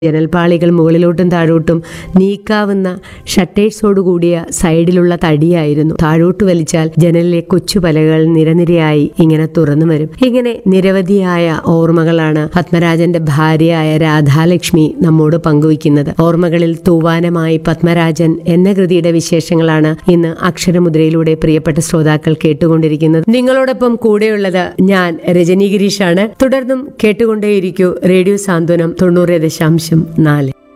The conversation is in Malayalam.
ജനൽപാളികൾ മുകളിലോട്ടും താഴോട്ടും നീക്കാവുന്ന ഷട്ടേഴ്സോടുകൂടിയ സൈഡിലുള്ള തടിയായിരുന്നു താഴോട്ട് വലിച്ചാൽ ജനലിലെ കൊച്ചു പലകൾ നിരനിരയായി ഇങ്ങനെ തുറന്നു വരും ഇങ്ങനെ നിരവധിയായ ഓർമ്മകളാണ് പത്മരാജന്റെ ഭാര്യയായ രാധാലക്ഷ്മി നമ്മോട് പങ്കുവയ്ക്കുന്നത് ഓർമ്മകളിൽ തൂവാനമായി പത്മരാജൻ എന്ന കൃതിയുടെ വിശേഷങ്ങളാണ് ഇന്ന് അക്ഷരമുദ്രയിലൂടെ പ്രിയപ്പെട്ട ശ്രോതാക്കൾ കേട്ടുകൊണ്ടിരിക്കുന്നത് നിങ്ങളോടൊപ്പം കൂടെയുള്ളത് ഞാൻ രജനി ഗിരീഷാണ് തുടർന്നും കേട്ടുകൊണ്ടേയിരിക്കൂ റേഡിയോ സാന്ത്വനം തൊണ്ണൂറ് ദശാംശം നാല്